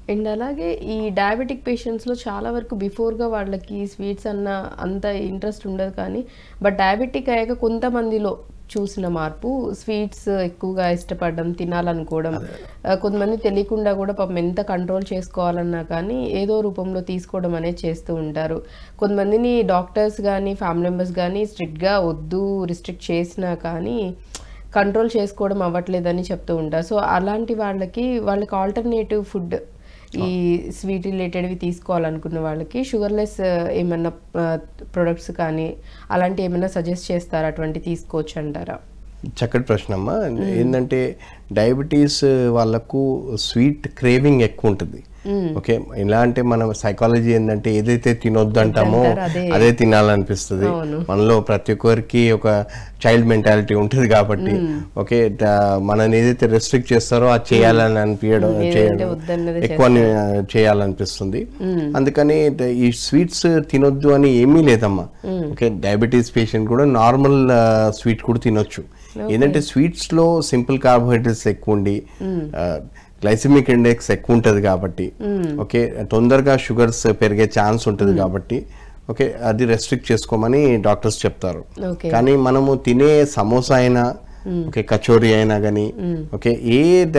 And అలాగే ఈ diabetic పేషెంట్స్లో చాలా వరకు బిఫోర్గా వాళ్ళకి స్వీట్స్ అన్న అంత ఇంట్రెస్ట్ ఉండదు కానీ బట్ డయాబెటిక్ అయ్యాక కొంతమందిలో చూసిన మార్పు స్వీట్స్ ఎక్కువగా ఇష్టపడడం తినాలనుకోవడం ఆ, కొంతమంది తెలియకుండా కూడా పాపం ఎంత కంట్రోల్ చేసుకోవాలన్నా కానీ ఏదో రూపంలో తీసుకోవడం అనేది చేస్తూ ఉంటారు కొంతమందిని డాక్టర్స్ కానీ ఫ్యామిలీ మెంబర్స్ కానీ స్ట్రిక్ట్గా వద్దు రిస్ట్రిక్ట్ చేసినా కానీ కంట్రోల్ చేసుకోవడం అవ్వట్లేదని చెప్తూ ఉంటారు సో అలాంటి వాళ్ళకి వాళ్ళకి ఆల్టర్నేటివ్ ఫుడ్ ఈ స్వీట్ రిలేటెడ్వి తీసుకోవాలనుకున్న వాళ్ళకి షుగర్లెస్ ఏమన్నా ప్రొడక్ట్స్ కానీ అలాంటి ఏమైనా సజెస్ట్ చేస్తారా అటువంటి తీసుకోవచ్చు అంటారా చక్కటి ప్రశ్న అమ్మా ఏంటంటే డయాబెటీస్ వాళ్ళకు స్వీట్ క్రేవింగ్ ఎక్కువ ఉంటుంది ఓకే ఎలా అంటే మన సైకాలజీ ఏంటంటే ఏదైతే తినొద్దు అంటామో వద్దంటారు, అదే. అదే తినాలనిపిస్తుంది అవును. మనలో ప్రతి ఒక్కరికి ఒక చైల్డ్ మెంటాలిటీ ఉంటుంది కాబట్టి ఓకే ద- మనని ఏదైతే రెస్ట్రిక్ట్ చేస్తారో అది చేయాలని అనిపించడం ఏదైతే చేయడం వద్దన్నదే ఎక్కువ ని- చేయాలనిపిస్తుంది అందుకని ద- ఈ స్వీట్స్ తినొద్దు అని ఏమీ లేదమ్మా ఓకే డయాబెటీస్ పేషెంట్ కూడా నార్మల్ స్వీట్ కూడా తినొచ్చు ఏంటంటే స్వీట్స్ లో సింపుల్ కార్బోహైడ్రేట్స్ ఎక్కువ ఉండి గ్లైసిమిక్ ఇండెక్స్ ఎక్కువ ఉంటుంది కాబట్టి ఓకే తొందరగా షుగర్స్ పెరిగే ఛాన్స్ ఉంటుంది కాబట్టి ఓకే అది రెస్ట్రిక్ట్ చేసుకోమని డాక్టర్స్ చెప్తారు ఓకే కానీ మనము తినే సమోసా అయినా ఓకే కచోరీ అయినా కానీ ఓకే ఏ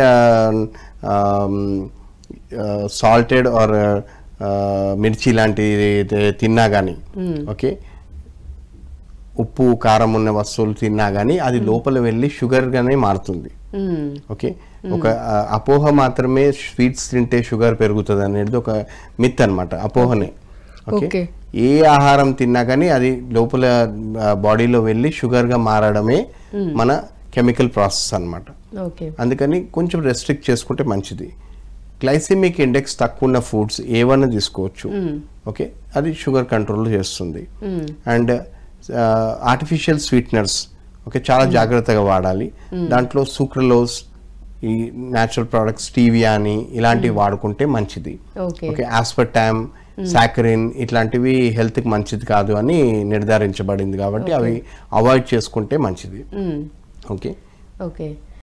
సాల్టెడ్ ఆర్ మిర్చి లాంటిది తిన్నా కానీ ఓకే ఉప్పు కారం ఉన్న వస్తువులు తిన్నా కానీ అది లోపల వెళ్ళి షుగర్గానే మారుతుంది మ్మ్. ఓకే ఒక ఆ, అపోహ మాత్రమే స్వీట్స్ తింటే షుగర్ పెరుగుతుంది అనేది ఒక మిత్ అన్నమాట అపోహనే ఓకే ఓకే. ఏ ఆహారం తిన్నా కానీ అది లోపల బాడీలో వెళ్ళి షుగర్గా మారడమే మన కెమికల్ ప్రాసెస్ అన్నమాట ఓకే అందుకని కొంచెం రెస్ట్రిక్ట్ చేసుకుంటే మంచిది గ్లైసిమిక్ ఇండెక్స్ తక్కువ ఉన్న ఫుడ్స్ ఏవన్నా తీసుకోవచ్చు ఓకే అది షుగర్ కంట్రోల్ చేస్తుంది అండ్ ఆర్టిఫిషియల్ స్వీట్నర్స్ ఓకే చాలా జాగ్రత్తగా వాడాలి దాంట్లో సూక్రలోస్ ఈ న్యాచురల్ ప్రోడక్ట్స్ టీవీ అని ఇలాంటివి వాడుకుంటే మంచిది ఓకే ఓకే ఆస్పర్టామ్ సాకరిన్ ఇట్లాంటివి హెల్త్ కి మంచిది కాదు అని నిర్ధారించబడింది కాబట్టి అవి అవాయిడ్ చేసుకుంటే మంచిది మ్మ్. Okay okay